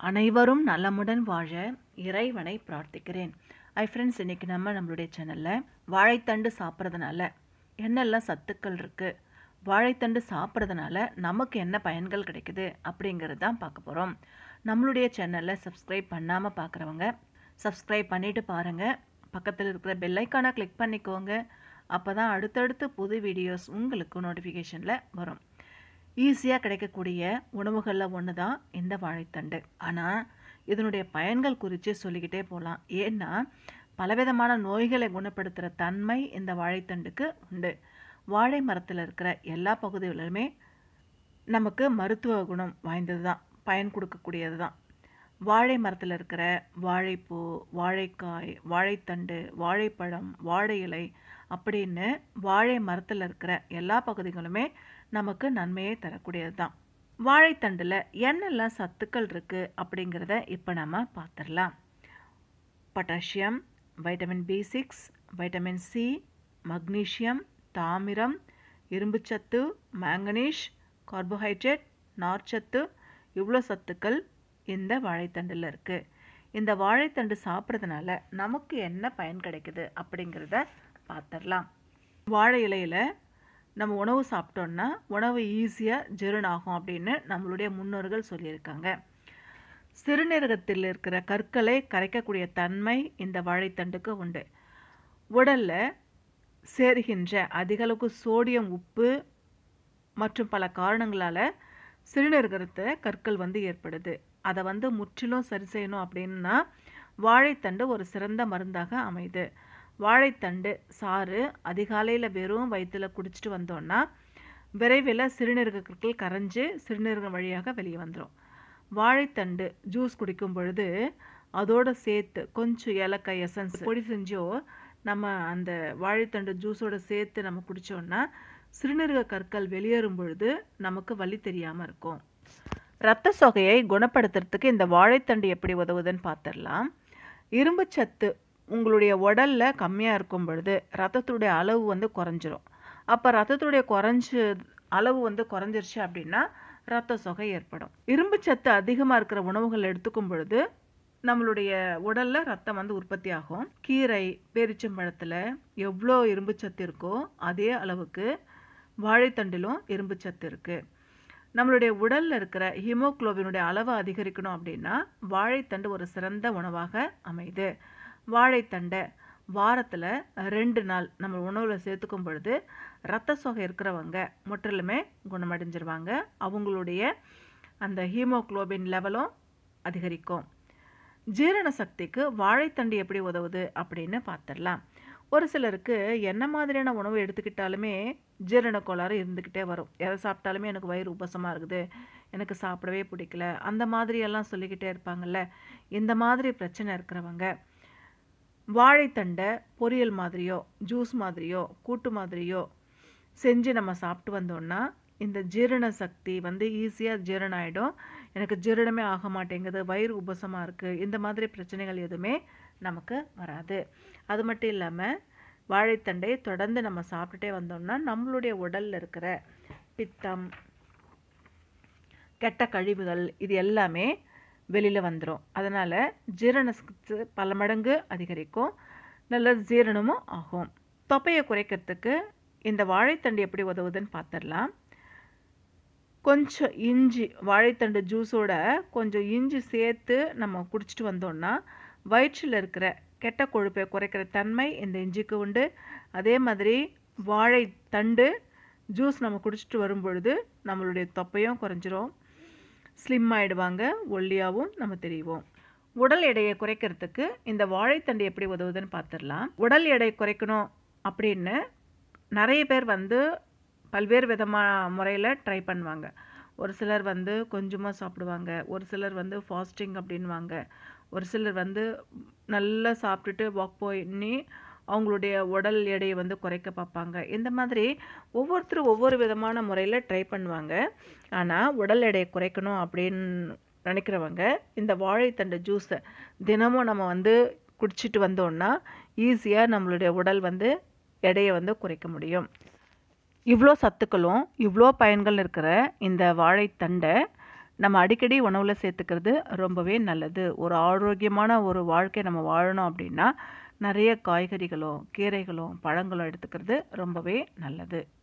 அனைவரும் நலமுடன் வாழ இறைவனை பிரார்த்திக்கிறேன் ஐ ஃப்ரெண்ட்ஸ் இன்றைக்கி நம்ம நம்மளுடைய சேனலில் வாழைத்தண்டு சாப்பிட்றதுனால என்னெல்லாம் சத்துக்கள் இருக்குது வாழைத்தண்டு சாப்பிட்றதுனால நமக்கு என்ன பயன்கள் கிடைக்குது அப்படிங்கிறது தான் பார்க்க போகிறோம் நம்மளுடைய சேனலை சப்ஸ்கிரைப் பண்ணாமல் பார்க்குறவங்க சப்ஸ்கிரைப் பண்ணிவிட்டு பாருங்கள் பக்கத்தில் இருக்கிற பெல்லைக்கானை கிளிக் பண்ணிக்கோங்க அப்போ தான் அடுத்தடுத்து புது வீடியோஸ் உங்களுக்கு நோட்டிஃபிகேஷனில் வரும் ஈஸியாக கிடைக்கக்கூடிய உணவுகளில் ஒன்று தான் இந்த வாழைத்தண்டு ஆனால் இதனுடைய பயன்கள் குறித்து சொல்லிக்கிட்டே போகலாம் ஏன்னா பலவிதமான நோய்களை குணப்படுத்துகிற தன்மை இந்த வாழைத்தண்டுக்கு உண்டு வாழை மரத்தில் இருக்கிற எல்லா பகுதிகளிலுமே நமக்கு மருத்துவ குணம் வாய்ந்தது தான் பயன் கொடுக்கக்கூடியது தான் வாழை மரத்தில் இருக்கிற வாழைப்பூ வாழைக்காய் வாழைத்தண்டு வாழைப்பழம் வாழை இலை அப்படின்னு வாழை மரத்தில் இருக்கிற எல்லா பகுதிகளுமே நமக்கு நன்மையை தரக்கூடியது தான் வாழைத்தண்டில் என்னெல்லாம் சத்துக்கள் இருக்குது அப்படிங்கிறத இப்போ நம்ம பார்த்துடலாம் potassium vitamin B six vitamin C magnesium தாமிரம் இரும்புச்சத்து மேங்கனீஷ் கார்போஹைட்ரேட் நார்ச்சத்து இவ்வளோ சத்துக்கள் இந்த வாழைத்தண்டில் இருக்குது இந்த வாழைத்தண்டு சாப்பிட்றதுனால நமக்கு என்ன பயன் கிடைக்குது அப்படிங்கிறத பார்த்துடலாம் வாழை இலையில் நம்ம உணவு சாப்பிட்டோன்னா உணவு ஈஸியாக ஜீரணாகும் அப்படின்னு நம்மளுடைய முன்னோர்கள் சொல்லியிருக்காங்க சிறுநீரகத்தில் இருக்கிற கற்களை கரைக்கக்கூடிய தன்மை இந்த வாழைத்தண்டுக்கு உண்டு உடலில் சேருகின்ற அதிகளவுக்கு சோடியம் உப்பு மற்றும் பல காரணங்களால் சிறுநீரகத்தில் கற்கள் வந்து ஏற்படுது அதை வந்து முற்றிலும் சரி செய்யணும் அப்படின்னா வாழைத்தண்டு ஒரு சிறந்த மருந்தாக அமையுது வாழைத்தண்டு சாறு அதிகாலையில் வெறும் வயிற்றில் குடிச்சிட்டு வந்தோன்னா விரைவில் சிறுநீரக கற்கள் கரைஞ்சு சிறுநீரகம் வழியாக வெளியே வந்துடும் வாழைத்தண்டு ஜூஸ் குடிக்கும் பொழுது அதோடு சேர்த்து கொஞ்சம் ஏலக்காய் எசன்ஸ் பொடி செஞ்சோ நம்ம அந்த வாழைத்தண்டு ஜூஸோடு சேர்த்து நம்ம குடித்தோன்னா சிறுநீரக கற்கள் வெளியேறும் பொழுது நமக்கு வலி தெரியாமல் இருக்கும் இரத்த சொகையை குணப்படுத்துறதுக்கு இந்த வாழைத்தண்டு எப்படி உதவுதுன்னு பார்த்துடலாம் இரும்புச்சத்து உங்களுடைய உடலில் கம்மியாக இருக்கும் பொழுது ரத்தத்துடைய அளவு வந்து குறைஞ்சிரும் அப்போ ரத்தத்துடைய குறைஞ்சு அளவு வந்து குறைஞ்சிருச்சு அப்படின்னா ரத்த சொகை ஏற்படும் இரும்புச்சத்து அதிகமாக இருக்கிற உணவுகள் எடுத்துக்கும் பொழுது நம்மளுடைய உடலில் ரத்தம் வந்து உற்பத்தி ஆகும் கீரை பேரிச்சம்பழத்தில் எவ்வளோ இரும்புச்சத்து இருக்கோ அதே அளவுக்கு வாழைத்தண்டிலும் இரும்புச்சத்து இருக்குது நம்மளுடைய உடலில் இருக்கிற ஹீமோக்ளோபினுடைய அளவை அதிகரிக்கணும் அப்படின்னா வாழைத்தண்டு ஒரு சிறந்த உணவாக அமையுது வாழைத்தண்டை வாரத்தில் ரெண்டு நாள் நம்ம உணவில் சேர்த்துக்கும் பொழுது ரத்த சொகை இருக்கிறவங்க முற்றிலுமே குணமடைஞ்சிருவாங்க அவங்களுடைய அந்த ஹீமோக்ளோபின் லெவலும் அதிகரிக்கும் ஜீரண சக்திக்கு வாழைத்தண்டு எப்படி உதவுது அப்படின்னு பார்த்துடலாம் ஒரு சிலருக்கு என்ன மாதிரியான உணவு எடுத்துக்கிட்டாலுமே ஜீரண கோளாறு இருந்துக்கிட்டே வரும் எதை சாப்பிட்டாலுமே எனக்கு வயிறு உபசமாக இருக்குது எனக்கு சாப்பிடவே பிடிக்கல அந்த மாதிரியெல்லாம் சொல்லிக்கிட்டே இருப்பாங்கல்ல இந்த மாதிரி பிரச்சனை இருக்கிறவங்க வாழைத்தண்டை பொரியல் மாதிரியோ ஜூஸ் மாதிரியோ கூட்டு மாதிரியோ செஞ்சு நம்ம சாப்பிட்டு வந்தோம்னா இந்த ஜீரண சக்தி வந்து ஈஸியாக ஜீரணம் ஆகிடும் எனக்கு ஜீரணமே ஆக மாட்டேங்குது வயிறு உபசமாக இருக்குது இந்த மாதிரி பிரச்சனைகள் எதுவுமே நமக்கு வராது அது மட்டும் இல்லாமல் வாழைத்தண்டை தொடர்ந்து நம்ம சாப்பிட்டுட்டே வந்தோம்னா நம்மளுடைய உடலில் இருக்கிற பித்தம் கெட்ட கழிவுகள் இது எல்லாமே வெளியில் வந்துடும் அதனால் ஜீரண சக்தி பல மடங்கு அதிகரிக்கும் நல்ல ஜீரணமும் ஆகும் தொப்பையை குறைக்கிறதுக்கு இந்த வாழைத்தண்டு எப்படி உதவுதுன்னு பார்த்துடலாம் கொஞ்சம் இஞ்சி வாழைத்தண்டு ஜூஸோட கொஞ்சம் இஞ்சி சேர்த்து நம்ம குடிச்சிட்டு வந்தோம்னா வயிற்றில் இருக்கிற கெட்ட கொழுப்பை குறைக்கிற தன்மை இந்த இஞ்சிக்கு உண்டு அதே மாதிரி வாழைத்தண்டு ஜூஸ் நம்ம குடிச்சிட்டு வரும் பொழுது நம்மளுடைய தொப்பையும் குறைஞ்சிரும் ஸ்லிம் ஆகிடுவாங்க ஒல்லியாகவும் நம்ம தெரிவோம் உடல் எடையை குறைக்கிறதுக்கு இந்த வாழைத்தண்டு எப்படி உதவுதுன்னு பார்த்துடலாம் உடல் எடை குறைக்கணும் அப்படின்னு நிறைய பேர் வந்து பல்வேறு விதமான முறையில் ட்ரை பண்ணுவாங்க ஒரு சிலர் வந்து கொஞ்சமாக சாப்பிடுவாங்க ஒரு சிலர் வந்து ஃபாஸ்டிங் அப்படின்வாங்க ஒரு சிலர் வந்து நல்லா சாப்பிட்டுட்டு வாக் பண்ணி அவங்களுடைய உடல் எடையை வந்து குறைக்க பார்ப்பாங்க இந்த மாதிரி ஒவ்வொருத்தரும் ஒவ்வொரு விதமான முறையில் ட்ரை பண்ணுவாங்க ஆனால் உடல் எடையை குறைக்கணும் அப்படின்னு நினைக்கிறவங்க இந்த வாழைத்தண்டு ஜூஸை தினமும் நம்ம வந்து குடிச்சிட்டு வந்தோன்னா ஈஸியாக நம்மளுடைய உடல் வந்து எடையை வந்து குறைக்க முடியும் இவ்வளோ சத்துக்களும் இவ்வளோ பயன்கள் இருக்கிற இந்த வாழைத்தண்டை நம்ம அடிக்கடி உணவில் சேர்த்துக்கிறது ரொம்பவே நல்லது ஒரு ஆரோக்கியமான ஒரு வாழ்க்கை நம்ம வாழணும் அப்படின்னா நிறைய காய்கறிகளும் கீரைகளும் பழங்களும் எடுத்துக்கிறது ரொம்பவே நல்லது